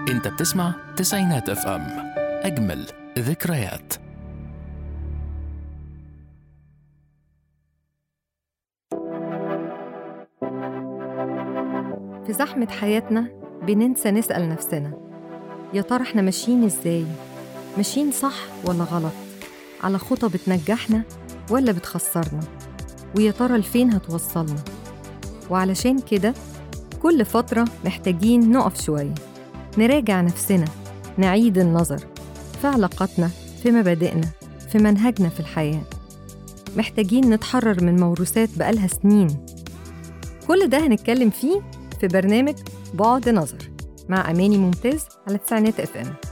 انت بتسمع تسعينات اف ام اجمل ذكريات في زحمة حياتنا بننسى نسأل نفسنا يا ترى احنا ماشيين ازاي؟ ماشيين صح ولا غلط؟ على خطى بتنجحنا ولا بتخسرنا؟ ويا ترى لفين هتوصلنا؟ وعلشان كده كل فترة محتاجين نقف شوية نراجع نفسنا نعيد النظر في علاقاتنا في مبادئنا في منهجنا في الحياة محتاجين نتحرر من موروثات بقالها سنين كل ده هنتكلم فيه في برنامج بعد نظر مع أماني ممتاز على تسعينات اف ام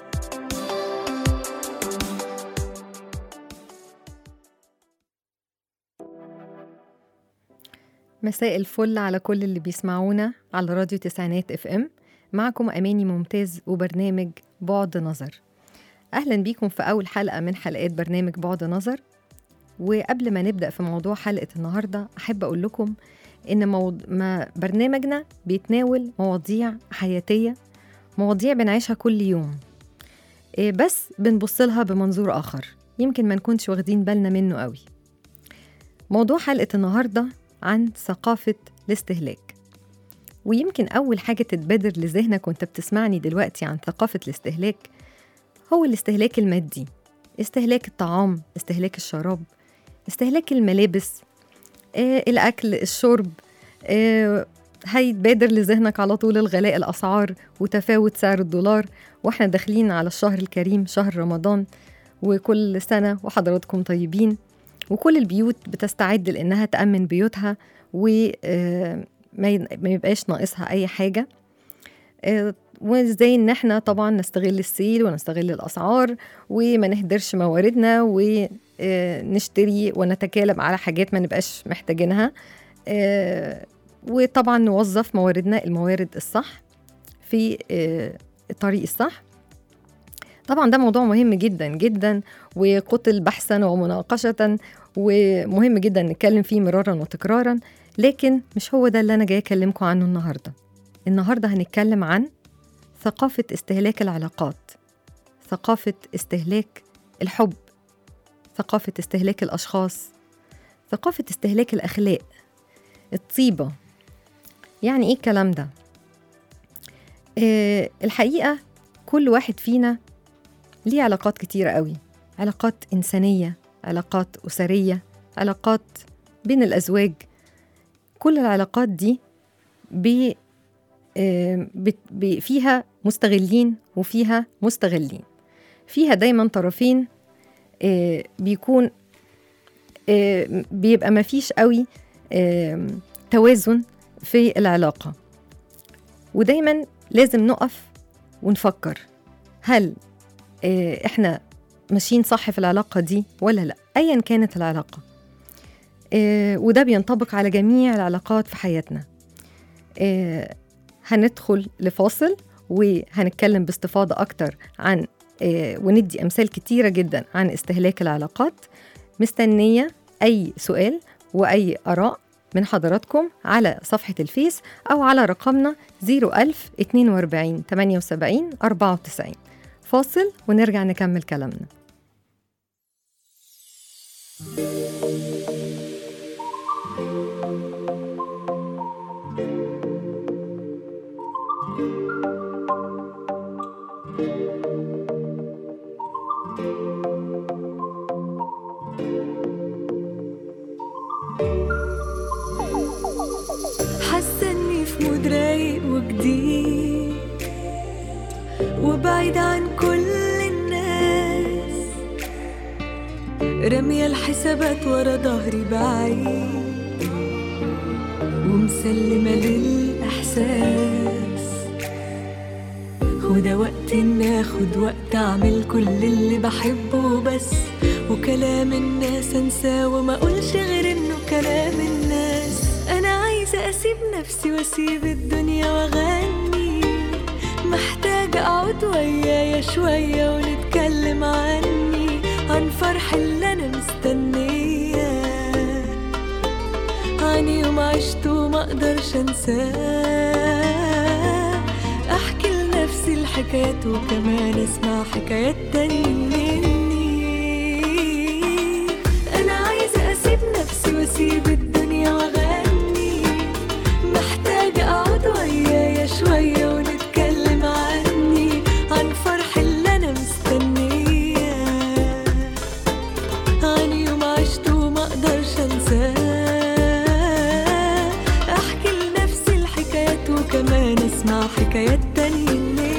مساء الفل على كل اللي بيسمعونا على راديو تسعينات اف ام معكم أماني ممتاز وبرنامج بعد نظر أهلا بيكم في أول حلقة من حلقات برنامج بعد نظر وقبل ما نبدأ في موضوع حلقة النهاردة أحب أقول لكم إن موض... ما برنامجنا بيتناول مواضيع حياتية مواضيع بنعيشها كل يوم إيه بس بنبص لها بمنظور آخر يمكن ما نكونش واخدين بالنا منه قوي موضوع حلقة النهاردة عن ثقافة الاستهلاك ويمكن أول حاجة تتبادر لذهنك وانت بتسمعني دلوقتي عن ثقافة الاستهلاك هو الاستهلاك المادي استهلاك الطعام استهلاك الشراب استهلاك الملابس آه، الأكل الشرب آه، هيتبادر لذهنك على طول الغلاء الأسعار وتفاوت سعر الدولار وإحنا داخلين على الشهر الكريم شهر رمضان وكل سنة وحضراتكم طيبين وكل البيوت بتستعد لأنها تأمن بيوتها وما يبقاش ناقصها أي حاجة آه، وازاي ان احنا طبعا نستغل السيل ونستغل الاسعار وما نهدرش مواردنا ونشتري ونتكالب على حاجات ما نبقاش محتاجينها آه، وطبعا نوظف مواردنا الموارد الصح في آه، الطريق الصح طبعا ده موضوع مهم جدا جدا وقتل بحثا ومناقشة ومهم جدا نتكلم فيه مرارا وتكرارا لكن مش هو ده اللي أنا جاي أكلمكم عنه النهاردة النهاردة هنتكلم عن ثقافة استهلاك العلاقات ثقافة استهلاك الحب ثقافة استهلاك الأشخاص ثقافة استهلاك الأخلاق الطيبة يعني إيه الكلام ده؟ آه الحقيقة كل واحد فينا ليه علاقات كتيرة قوي علاقات إنسانية علاقات أسرية علاقات بين الأزواج كل العلاقات دي بي آه، بت- بي- فيها مستغلين وفيها مستغلين فيها دايما طرفين آه، بيكون آه، بيبقى مفيش قوي آه، توازن في العلاقة ودايما لازم نقف ونفكر هل آه، احنا ماشيين صح في العلاقة دي ولا لا أيا كانت العلاقة آه، وده بينطبق على جميع العلاقات في حياتنا آه، هندخل لفاصل وهنتكلم باستفاضة أكتر عن آه، وندي أمثال كتيرة جدا عن استهلاك العلاقات مستنية أي سؤال وأي آراء من حضراتكم على صفحة الفيس أو على رقمنا 01000 42 78 94 فاصل ونرجع نكمل كلامنا حاسه اني في مود رايق وجديد وبعيد عن كل الناس رامية الحسابات ورا ظهري بعيد ومسلمة للإحساس وده وقت إن آخد وقت أعمل كل اللي بحبه بس وكلام الناس أنساه وما أقولش غير إنه كلام الناس أنا عايزة أسيب نفسي وأسيب الدنيا وأغني محتاجة أقعد ويايا شوية ونتكلم عني عن فرح اللي أنا مستنياه عن يوم عشته وما أقدرش أنساه أحكي لنفسي الحلم حكايات وكمان اسمع حكايات تاني مني انا عايزة اسيب نفسي واسيب الدنيا واغني محتاجة اقعد ويايا شوية ونتكلم عني عن فرح اللي انا مستنياه عن يوم عشته وما اقدرش انساه احكي لنفسي الحكايات وكمان اسمع حكايات تانية مني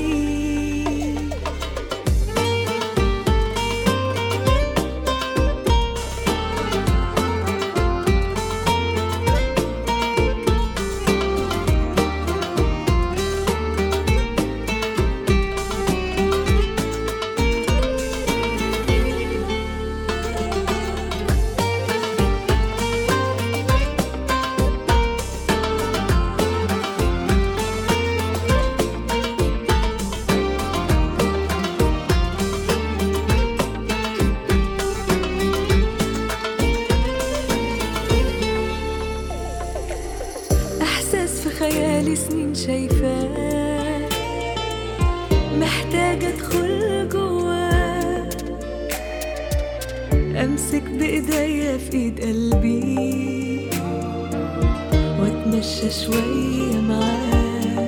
احساس في خيالي سنين شايفاه محتاجة ادخل جواه امسك بايديا في ايد قلبي واتمشى شوية معاه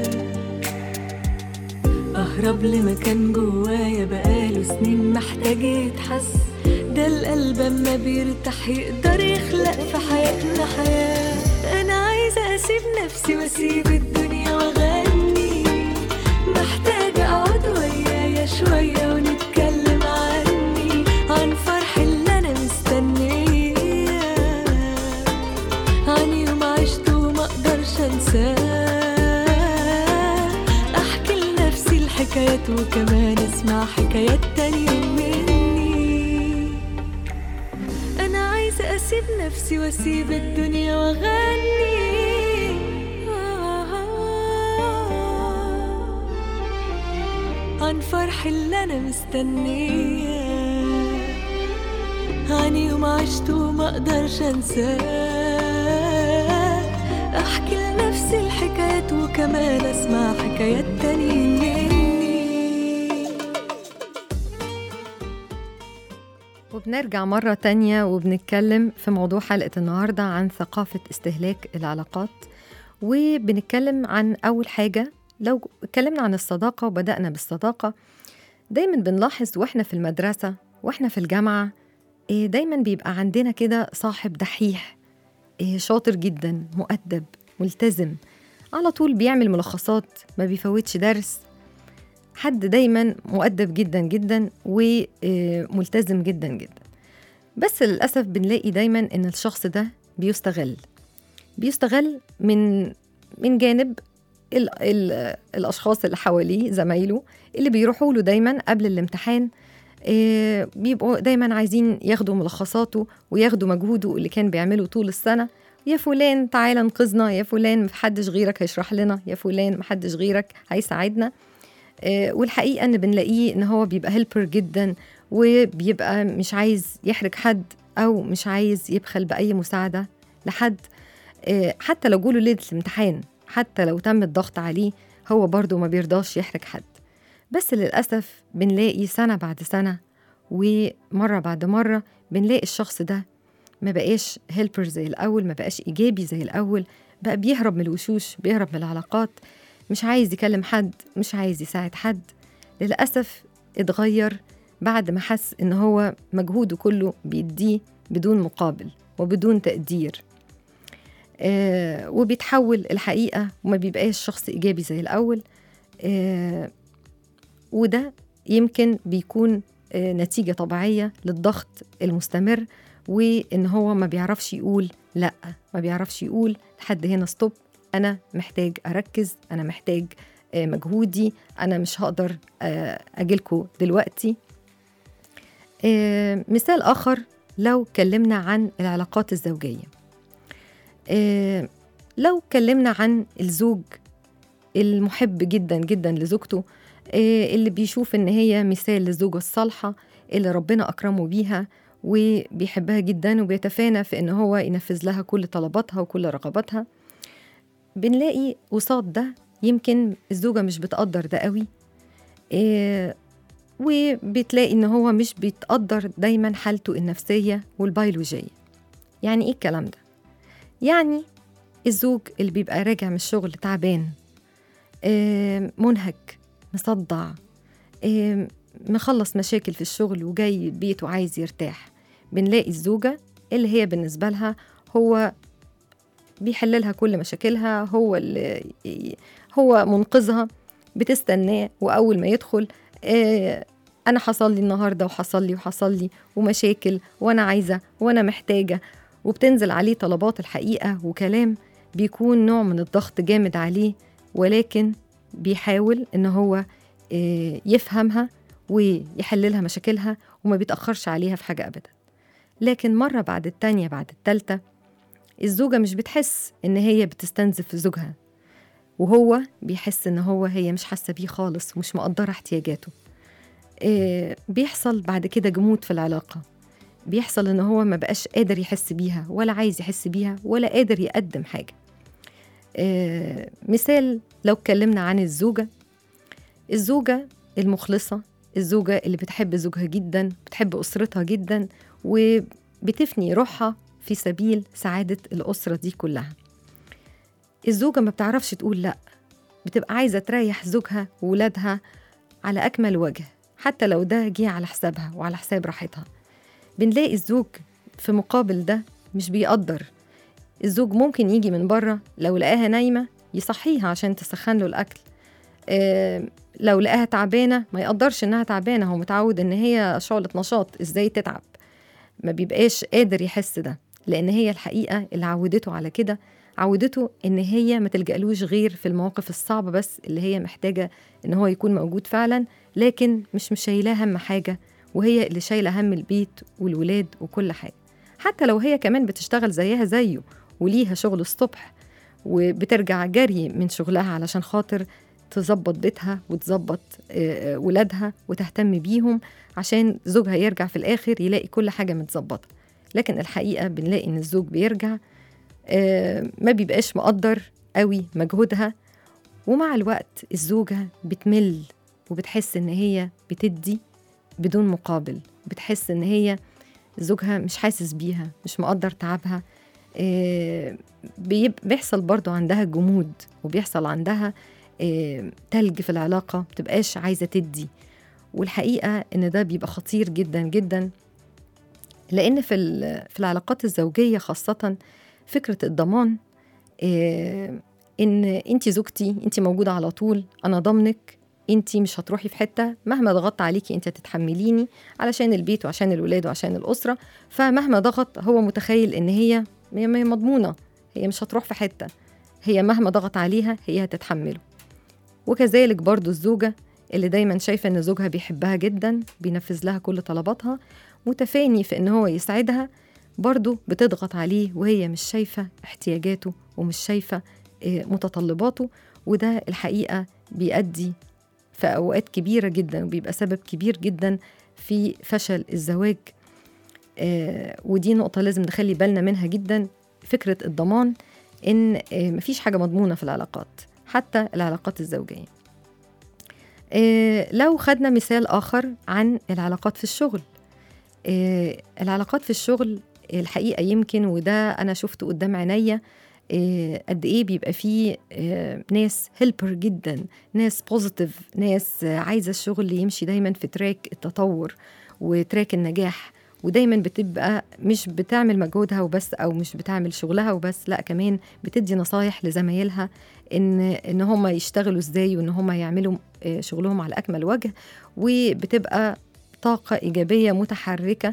اهرب لمكان جوايا بقاله سنين محتاج يتحس ده القلب اما بيرتاح يقدر يخلق في حياتنا حياة انا عايزة اسيب نفسي واسيب الدنيا واغني محتاجة اقعد ويايا شوية ونتكلم عني عن فرح اللي انا مستنياه عن يوم عشته وما اقدرش انساه احكي لنفسي الحكايات وكمان اسمع حكايات تانية مني انا عايزة اسيب نفسي واسيب الدنيا واغني عن فرح اللي انا مستنياه عن يوم عشته وما اقدرش انساه احكي لنفسي الحكايات وكمان اسمع حكايات تانية مني وبنرجع مرة تانية وبنتكلم في موضوع حلقة النهاردة عن ثقافة استهلاك العلاقات وبنتكلم عن أول حاجة لو اتكلمنا عن الصداقة وبدأنا بالصداقة دايما بنلاحظ وإحنا في المدرسة وإحنا في الجامعة إيه، دايما بيبقى عندنا كده صاحب دحيح إيه، شاطر جدا مؤدب ملتزم على طول بيعمل ملخصات ما بيفوتش درس حد دايما مؤدب جدا جدا وملتزم جدا جدا بس للأسف بنلاقي دايما إن الشخص ده بيستغل بيستغل من من جانب ال ال الأشخاص اللي حواليه زمايله اللي بيروحوا له دايما قبل الامتحان آه، بيبقوا دايما عايزين ياخدوا ملخصاته وياخدوا مجهوده اللي كان بيعمله طول السنة يا فلان تعالى انقذنا يا فلان محدش غيرك هيشرح لنا يا فلان محدش غيرك هيساعدنا آه، والحقيقة إن بنلاقيه إن هو بيبقى هيلبر جدا وبيبقى مش عايز يحرج حد أو مش عايز يبخل بأي مساعدة لحد آه، حتى لو جوله ليلة الامتحان حتى لو تم الضغط عليه هو برضه ما بيرضاش يحرج حد بس للأسف بنلاقي سنة بعد سنة ومرة بعد مرة بنلاقي الشخص ده ما بقاش هيلبر زي الأول ما بقاش إيجابي زي الأول بقى بيهرب من الوشوش بيهرب من العلاقات مش عايز يكلم حد مش عايز يساعد حد للأسف اتغير بعد ما حس إن هو مجهوده كله بيديه بدون مقابل وبدون تقدير آه وبيتحول الحقيقة وما بيبقاش شخص إيجابي زي الأول آه وده يمكن بيكون آه نتيجة طبيعية للضغط المستمر وإن هو ما بيعرفش يقول لأ ما بيعرفش يقول لحد هنا ستوب أنا محتاج أركز أنا محتاج آه مجهودي أنا مش هقدر آه أجيلكوا دلوقتي آه مثال آخر لو اتكلمنا عن العلاقات الزوجية آه لو اتكلمنا عن الزوج المحب جدا جدا لزوجته آه اللي بيشوف ان هي مثال للزوجة الصالحة اللي ربنا أكرمه بيها وبيحبها جدا وبيتفانى في ان هو ينفذ لها كل طلباتها وكل رغباتها بنلاقي قصاد ده يمكن الزوجة مش بتقدر ده قوي آه، وبتلاقي ان هو مش بيتقدر دايما حالته النفسيه والبيولوجيه يعني ايه الكلام ده يعني الزوج اللي بيبقى راجع من الشغل تعبان آه، منهك مصدع آه، مخلص مشاكل في الشغل وجاي البيت وعايز يرتاح بنلاقي الزوجة اللي هي بالنسبة لها هو بيحل لها كل مشاكلها هو اللي هو منقذها بتستناه وأول ما يدخل آه أنا حصل لي النهاردة وحصل لي وحصل لي ومشاكل وأنا عايزة وأنا محتاجة وبتنزل عليه طلبات الحقيقة وكلام بيكون نوع من الضغط جامد عليه ولكن بيحاول إن هو آه، يفهمها ويحللها مشاكلها وما بيتأخرش عليها في حاجة أبدا لكن مرة بعد التانية بعد التالتة الزوجة مش بتحس إن هي بتستنزف زوجها وهو بيحس إن هو هي مش حاسة بيه خالص ومش مقدرة احتياجاته آه، بيحصل بعد كده جمود في العلاقة بيحصل إن هو ما بقاش قادر يحس بيها ولا عايز يحس بيها ولا قادر يقدم حاجة آه، مثال لو اتكلمنا عن الزوجة الزوجة المخلصة الزوجة اللي بتحب زوجها جدا بتحب أسرتها جدا وبتفني روحها في سبيل سعادة الأسرة دي كلها الزوجة ما بتعرفش تقول لأ بتبقى عايزة تريح زوجها وولادها على أكمل وجه حتى لو ده جه على حسابها وعلى حساب راحتها بنلاقي الزوج في مقابل ده مش بيقدر الزوج ممكن يجي من بره لو لقاها نايمة يصحيها عشان تسخن له الأكل آه، لو لقاها تعبانة ما يقدرش إنها تعبانة هو متعود إن هي شعلة نشاط إزاي تتعب ما بيبقاش قادر يحس ده لأن هي الحقيقة اللي عودته على كده عودته إن هي ما تلجألوش غير في المواقف الصعبة بس اللي هي محتاجة إن هو يكون موجود فعلا لكن مش مشايلاه هم حاجة وهي اللي شايلة هم البيت والولاد وكل حاجة حتى لو هي كمان بتشتغل زيها زيه وليها شغل الصبح وبترجع جري من شغلها علشان خاطر تظبط بيتها وتظبط آه، آه، ولادها وتهتم بيهم عشان زوجها يرجع في الآخر يلاقي كل حاجة متظبطة لكن الحقيقة بنلاقي إن الزوج بيرجع آه، ما بيبقاش مقدر قوي مجهودها ومع الوقت الزوجة بتمل وبتحس إن هي بتدي بدون مقابل بتحس إن هي زوجها مش حاسس بيها مش مقدر تعبها آه، بيب- بيحصل برضو عندها جمود وبيحصل عندها آه، تلج في العلاقة بتبقاش عايزة تدي والحقيقة إن ده بيبقى خطير جدا جدا لأن في ال- في العلاقات الزوجية خاصة فكرة الضمان آه، إن أنت زوجتي أنت موجودة على طول أنا ضامنك أنت مش هتروحي في حتة مهما ضغطت عليكي أنت هتتحمليني علشان البيت وعشان الولاد وعشان الأسرة فمهما ضغط هو متخيل إن هي هي هي مضمونة هي مش هتروح في حتة هي مهما ضغط عليها هي هتتحمله وكذلك برضو الزوجة اللي دايما شايفة إن زوجها بيحبها جدا بينفذ لها كل طلباتها متفاني في إن هو يسعدها برضو بتضغط عليه وهي مش شايفة احتياجاته ومش شايفة آه، متطلباته وده الحقيقة بيؤدي في أوقات كبيرة جدا وبيبقى سبب كبير جدا في فشل الزواج آه، ودي نقطة لازم نخلي بالنا منها جدا فكرة الضمان إن آه، مفيش حاجة مضمونة في العلاقات حتى العلاقات الزوجية آه، لو خدنا مثال آخر عن العلاقات في الشغل آه، العلاقات في الشغل الحقيقة يمكن وده أنا شفته قدام عينيا آه، قد إيه بيبقى فيه آه، ناس هيلبر جدا ناس بوزيتيف ناس آه، عايزة الشغل يمشي دايما في تراك التطور وتراك النجاح ودايما بتبقى مش بتعمل مجهودها وبس او مش بتعمل شغلها وبس لا كمان بتدي نصايح لزمايلها ان ان هم يشتغلوا ازاي وان هم يعملوا آه، شغلهم على اكمل وجه وبتبقى طاقه ايجابيه متحركه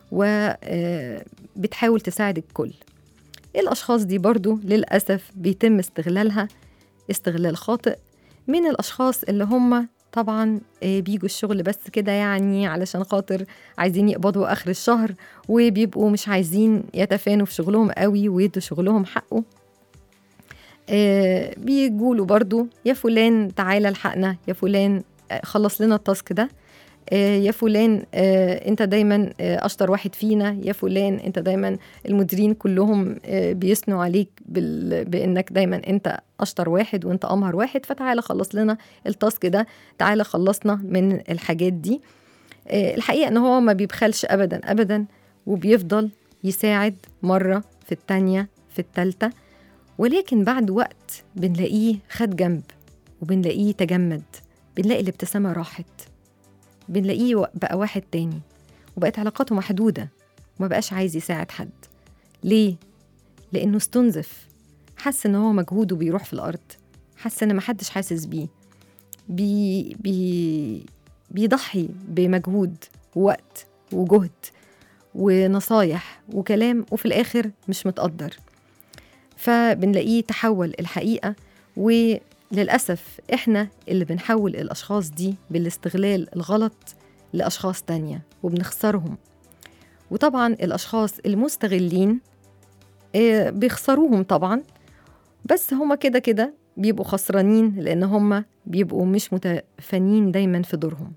وبتحاول تساعد الكل الاشخاص دي برضو للاسف بيتم استغلالها استغلال خاطئ من الاشخاص اللي هم طبعا آه، بيجوا الشغل بس كده يعني علشان خاطر عايزين يقبضوا اخر الشهر وبيبقوا مش عايزين يتفانوا في شغلهم قوي ويدوا شغلهم حقه آه بيجوا له برضو يا فلان تعالى الحقنا يا فلان آه، خلص لنا التاسك ده آه، يا فلان آه، انت دايما آه، اشطر واحد فينا يا فلان انت دايما المديرين كلهم آه، بيثنوا عليك بال... بانك دايما انت اشطر واحد وانت امهر واحد فتعالى خلص لنا التاسك ده تعالى خلصنا من الحاجات دي آه، الحقيقه ان هو ما بيبخلش ابدا ابدا وبيفضل يساعد مره في التانيه في التالته ولكن بعد وقت بنلاقيه خد جنب وبنلاقيه تجمد بنلاقي الابتسامه راحت بنلاقيه و- بقى واحد تاني وبقت علاقاته محدودة وما بقاش عايز يساعد حد ليه؟ لأنه استنزف حس إن هو مجهوده بيروح في الأرض حس إن محدش حاسس بيه بي بي بيضحي بمجهود ووقت وجهد ونصايح وكلام وفي الآخر مش متقدر فبنلاقيه تحول الحقيقة وللأسف إحنا اللي بنحول الأشخاص دي بالاستغلال الغلط لأشخاص تانية وبنخسرهم وطبعا الأشخاص المستغلين آه، بيخسروهم طبعا بس هما كده كده بيبقوا خسرانين لأن هما بيبقوا مش متفانين دايما في دورهم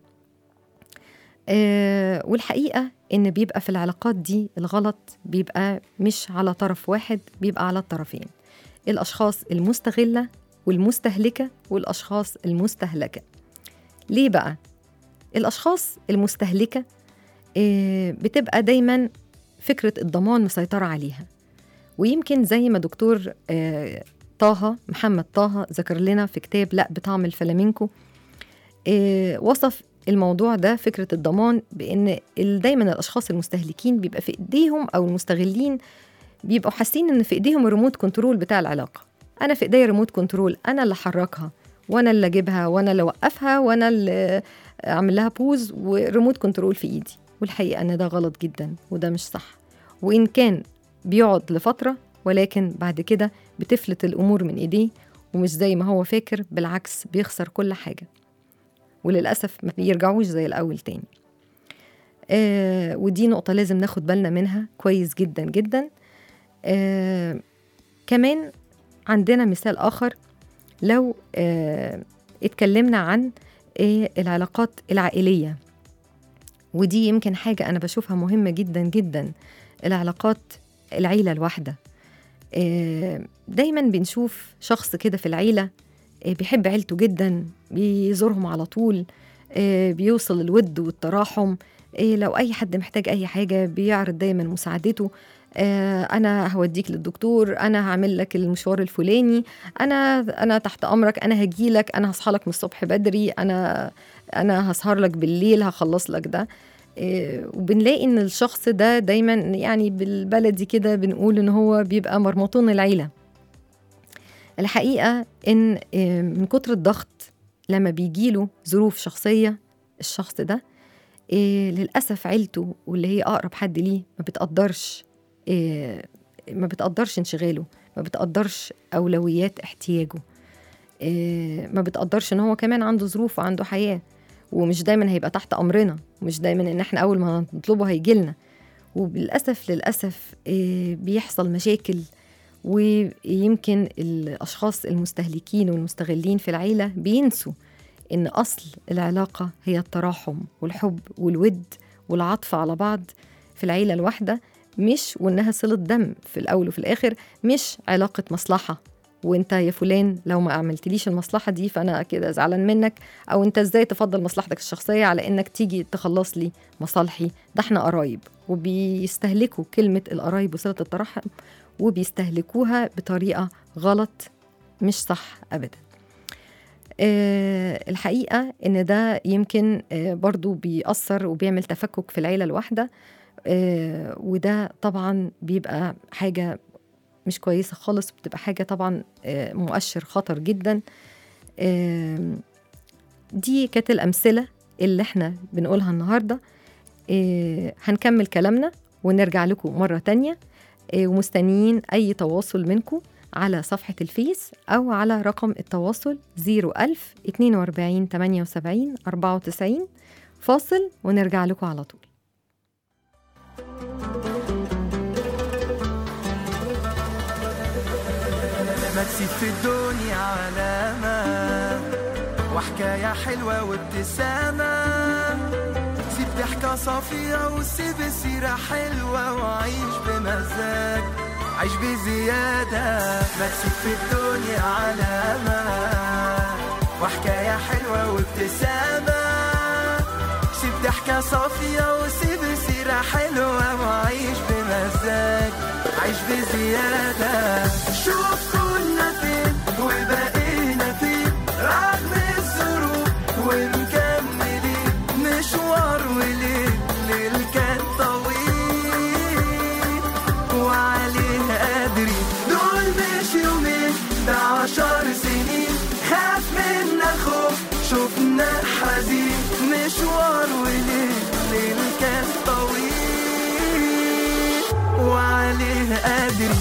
آه، والحقيقة إن بيبقى في العلاقات دي الغلط بيبقى مش على طرف واحد بيبقى على الطرفين الأشخاص المستغلة والمستهلكة والأشخاص المستهلكة ليه بقى؟ الأشخاص المستهلكة آه، بتبقى دايما فكرة الضمان مسيطرة عليها ويمكن زي ما دكتور آه، طه محمد طه ذكر لنا في كتاب لا بطعم الفلامينكو آه، وصف الموضوع ده فكرة الضمان بأن ال- دايما الأشخاص المستهلكين بيبقى في إيديهم أو المستغلين بيبقوا حاسين إن في إيديهم الريموت كنترول بتاع العلاقة أنا في إيديا ريموت كنترول أنا اللي أحركها وأنا اللي أجيبها وأنا اللي أوقفها وأنا اللي أعمل لها بوز وريموت كنترول في إيدي والحقيقة إن ده غلط جدا وده مش صح وإن كان بيقعد لفترة ولكن بعد كده بتفلت الأمور من إيديه ومش زي ما هو فاكر بالعكس بيخسر كل حاجة وللأسف ما بيرجعوش زي الأول تاني آه ودي نقطة لازم ناخد بالنا منها كويس جدا جدا آه كمان عندنا مثال آخر لو آه اتكلمنا عن آه العلاقات العائلية ودي يمكن حاجة أنا بشوفها مهمة جدا جدا العلاقات العيلة الواحدة آه، دايما بنشوف شخص كده في العيلة آه، بيحب عيلته جدا بيزورهم على طول آه، بيوصل الود والتراحم آه، لو أي حد محتاج أي حاجة بيعرض دايما مساعدته آه، أنا هوديك للدكتور أنا هعمل لك المشوار الفلاني أنا أنا تحت أمرك أنا هجيلك أنا هصحى لك من الصبح بدري أنا أنا هسهر لك بالليل هخلص لك ده إيه، وبنلاقي ان الشخص ده دايما يعني بالبلدي كده بنقول ان هو بيبقى مرمطون العيله الحقيقه ان إيه، من كتر الضغط لما بيجيله ظروف شخصيه الشخص ده إيه، للاسف عيلته واللي هي اقرب حد ليه ما بتقدرش إيه، ما بتقدرش انشغاله ما بتقدرش اولويات احتياجه إيه، ما بتقدرش ان هو كمان عنده ظروف وعنده حياه ومش دايما هيبقى تحت امرنا مش دايما ان احنا اول ما نطلبه هيجي لنا وبالاسف للاسف آه، بيحصل مشاكل ويمكن الاشخاص المستهلكين والمستغلين في العيله بينسوا ان اصل العلاقه هي التراحم والحب والود والعطف على بعض في العيله الواحده مش وانها صله دم في الاول وفي الاخر مش علاقه مصلحه وانت يا فلان لو ما عملتليش المصلحه دي فانا كده زعلان منك او انت ازاي تفضل مصلحتك الشخصيه على انك تيجي تخلص لي مصالحي ده احنا قرايب وبيستهلكوا كلمه القرايب وصله الترحم وبيستهلكوها بطريقه غلط مش صح ابدا أه الحقيقه ان ده يمكن أه برضو بيأثر وبيعمل تفكك في العيله الواحده أه وده طبعا بيبقى حاجه مش كويسه خالص بتبقى حاجه طبعا آه، مؤشر خطر جدا آم، دي كانت الامثله اللي احنا بنقولها النهارده آه، هنكمل كلامنا ونرجع لكم مره تانية آه، ومستنيين اي تواصل منكم على صفحة الفيس أو على رقم التواصل 01000 42 78 94 فاصل ونرجع لكم على طول ما تسيب في الدنيا علامة وحكاية حلوة وابتسامة ضحكة صافية وسيب سيرة حلوة وعيش بمزاج عيش بزيادة ما تسيب في الدنيا علامة وحكاية حلوة وابتسامة سيب ضحكة صافية وسيب سيرة حلوة وعيش بمزاج عيش بزيادة شوف كنا فين وبقينا فين رغم الظروف ومكملين مشوار وليل ليل كان طويل وعليه قادرين دول مش يومين ده عشر سنين خاف منا خوف شفنا حزين مشوار وليل ليل كان طويل وعليه قادرين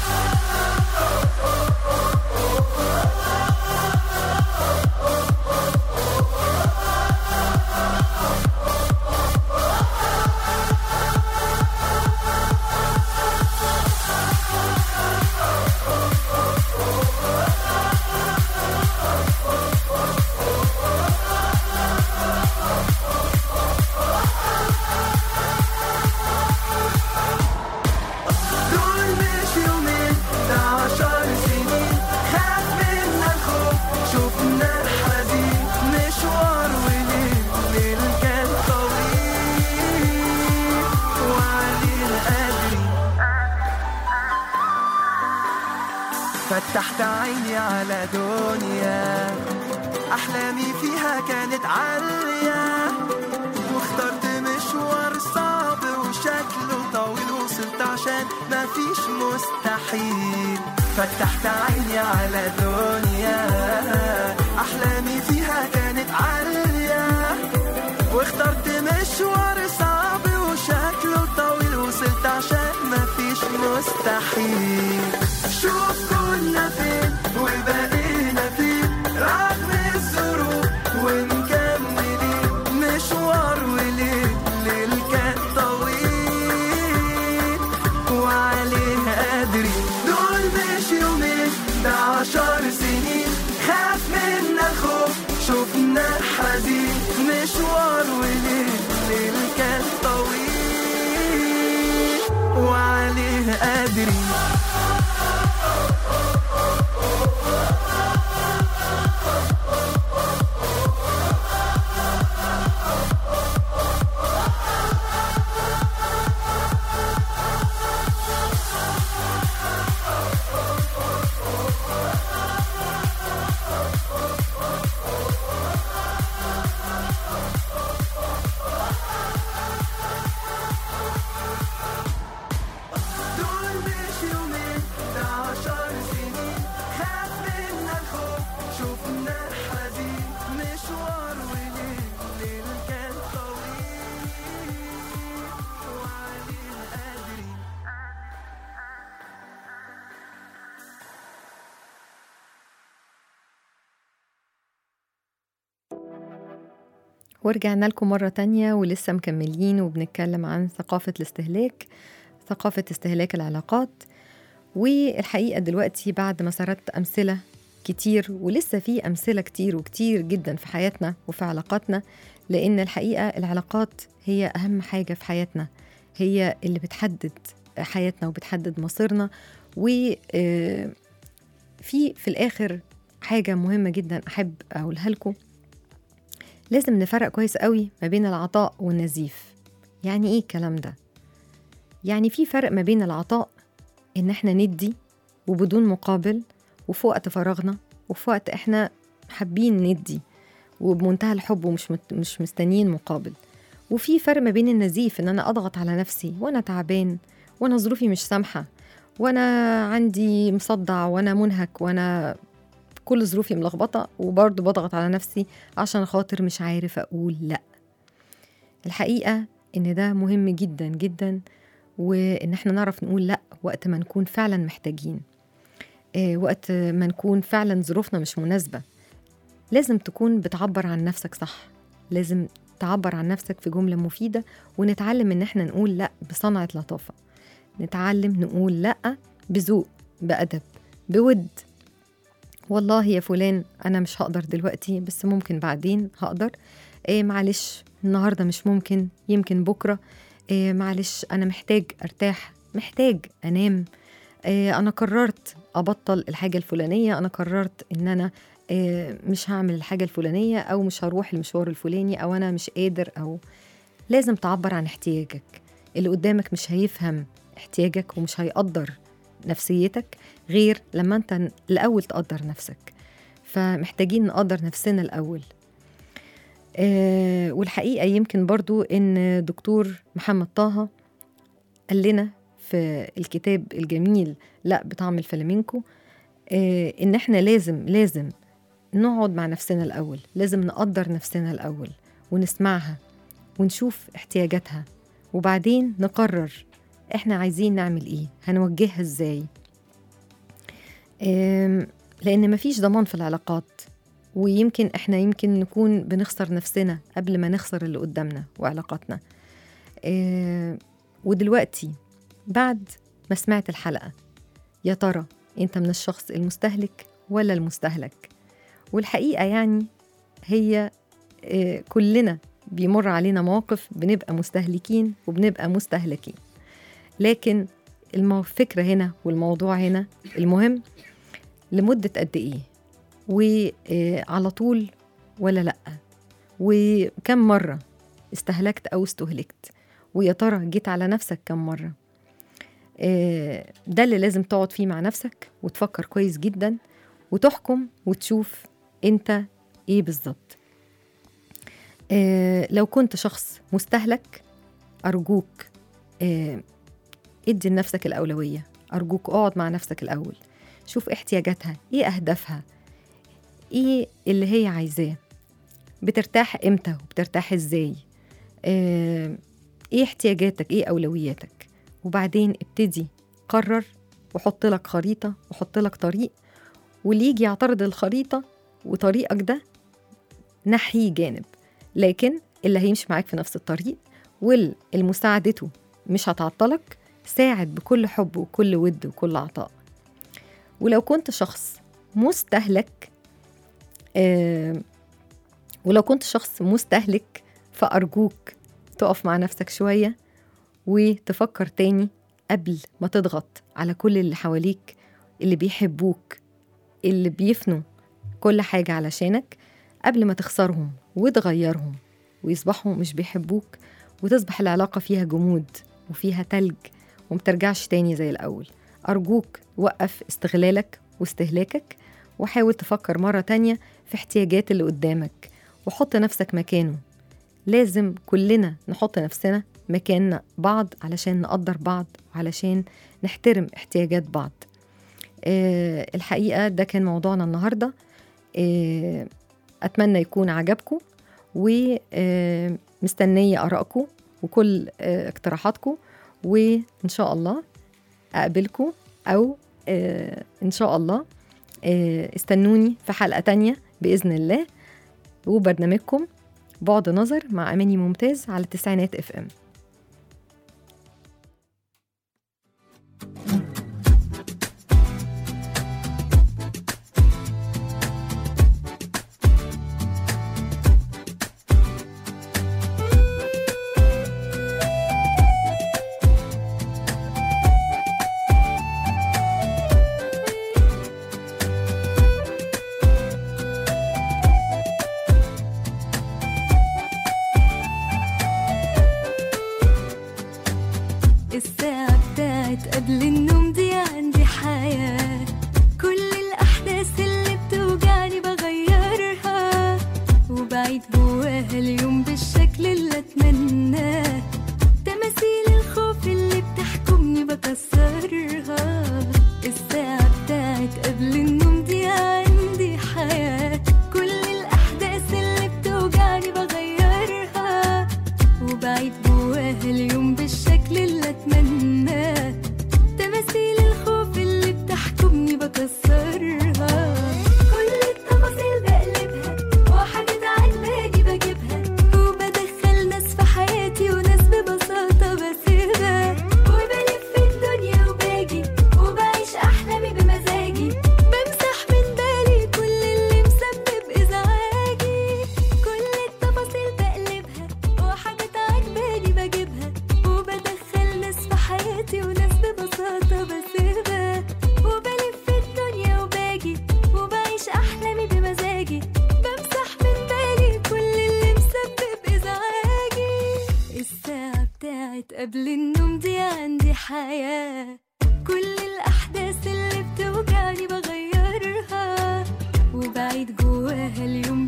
دول مش يومين ده عشر سنين خاف منا الخوف شفنا الحزين مشوار وليل ليل كان طويل وعليه قادرين فتحت عيني على دنيا أحلامي فيها كانت عالية واخترت مشوار صعب وشكله طويل وصلت عشان مفيش مستحيل فتحت عيني على دنيا أحلامي فيها كانت عالية واخترت مشوار صعب وشكله طويل وصلت عشان مفيش مستحيل شوف كنا فين وبقينا فين رغم الظروف ومكملين مشوار وليل ليل كان طويل وعليه قادرين دول مش يومين ده عشر سنين خاف منا الخوف شفنا حزين مشوار وليل ليل كان طويل وعليه قادرين دول مش يومين ده عشر سنين خاف منا الخوف شفنا الحزين مشوار وليل ليل كان طويل وعليه قادرين ورجعنا لكم مرة تانية ولسه مكملين وبنتكلم عن ثقافة الاستهلاك ثقافة استهلاك العلاقات والحقيقة دلوقتي بعد ما سردت أمثلة كتير ولسه في أمثلة كتير وكتير جدا في حياتنا وفي علاقاتنا لأن الحقيقة العلاقات هي أهم حاجة في حياتنا هي اللي بتحدد حياتنا وبتحدد مصيرنا و آه، في في الآخر حاجة مهمة جدا أحب أقولها لكم لازم نفرق كويس قوي ما بين العطاء والنزيف يعني ايه الكلام ده يعني في فرق ما بين العطاء ان احنا ندي وبدون مقابل وفي وقت فراغنا وفي وقت احنا حابين ندي وبمنتهى الحب ومش مت- مش مستنيين مقابل وفي فرق ما بين النزيف ان انا اضغط على نفسي وانا تعبان وانا ظروفي مش سامحه وانا عندي مصدع وانا منهك وانا كل ظروفي ملخبطه وبرضه بضغط على نفسي عشان خاطر مش عارف اقول لا الحقيقه ان ده مهم جدا جدا وان احنا نعرف نقول لا وقت ما نكون فعلا محتاجين آه، وقت ما نكون فعلا ظروفنا مش مناسبه لازم تكون بتعبر عن نفسك صح لازم تعبر عن نفسك في جمله مفيده ونتعلم ان احنا نقول لا بصنعه لطافه نتعلم نقول لا بذوق بادب بود والله يا فلان انا مش هقدر دلوقتي بس ممكن بعدين هقدر إيه معلش النهارده مش ممكن يمكن بكره آه معلش انا محتاج ارتاح محتاج انام آه انا قررت ابطل الحاجه الفلانيه انا قررت ان انا آه مش هعمل الحاجه الفلانيه او مش هروح المشوار الفلاني او انا مش قادر او لازم تعبر عن احتياجك اللي قدامك مش هيفهم احتياجك ومش هيقدر نفسيتك غير لما انت الاول تقدر نفسك فمحتاجين نقدر نفسنا الاول آه والحقيقه يمكن برضو ان دكتور محمد طه قال لنا في الكتاب الجميل لا بطعم الفلامينكو آه ان احنا لازم لازم نقعد مع نفسنا الاول لازم نقدر نفسنا الاول ونسمعها ونشوف احتياجاتها وبعدين نقرر احنا عايزين نعمل ايه هنوجهها ازاي آم، لان مفيش ضمان في العلاقات ويمكن احنا يمكن نكون بنخسر نفسنا قبل ما نخسر اللي قدامنا وعلاقاتنا آه، ودلوقتي بعد ما سمعت الحلقة يا ترى انت من الشخص المستهلك ولا المستهلك والحقيقة يعني هي آه، كلنا بيمر علينا مواقف بنبقى مستهلكين وبنبقى مستهلكين لكن المو- الفكرة هنا والموضوع هنا المهم لمدة قد إيه وعلى طول ولا لأ وكم مرة استهلكت أو استهلكت ويا ترى جيت على نفسك كم مرة آه، ده اللي لازم تقعد فيه مع نفسك وتفكر كويس جدا وتحكم وتشوف انت ايه بالظبط آه، لو كنت شخص مستهلك أرجوك آه، ادي لنفسك الأولوية أرجوك اقعد مع نفسك الأول شوف احتياجاتها ايه أهدافها ايه اللي هي عايزاه بترتاح امتى وبترتاح ازاي آه، ايه احتياجاتك ايه أولوياتك وبعدين ابتدي قرر وحط لك خريطة وحط لك طريق واللي يجي يعترض الخريطة وطريقك ده نحيه جانب لكن اللي هيمشي معاك في نفس الطريق والمساعدته مش هتعطلك ساعد بكل حب وكل ود وكل عطاء ولو كنت شخص مستهلك آه ولو كنت شخص مستهلك فأرجوك تقف مع نفسك شوية وتفكر تاني قبل ما تضغط على كل اللي حواليك اللي بيحبوك اللي بيفنوا كل حاجة علشانك قبل ما تخسرهم وتغيرهم ويصبحوا مش بيحبوك وتصبح العلاقة فيها جمود وفيها تلج ومترجعش تاني زي الأول أرجوك وقف استغلالك واستهلاكك وحاول تفكر مرة تانية في احتياجات اللي قدامك وحط نفسك مكانه لازم كلنا نحط نفسنا مكان بعض علشان نقدر بعض وعلشان نحترم احتياجات بعض آه الحقيقة ده كان موضوعنا النهاردة آه أتمنى يكون عجبكم ومستنية آرائكم وكل آه اقتراحاتكم وإن شاء الله أقابلكم أو آه إن شاء الله آه استنوني في حلقة تانية بإذن الله وبرنامجكم بعد نظر مع أماني ممتاز على التسعينات اف ام قبل النوم دي عندي حياة كل الأحداث اللي بتوجعني بغيرها وبعيد جواها اليوم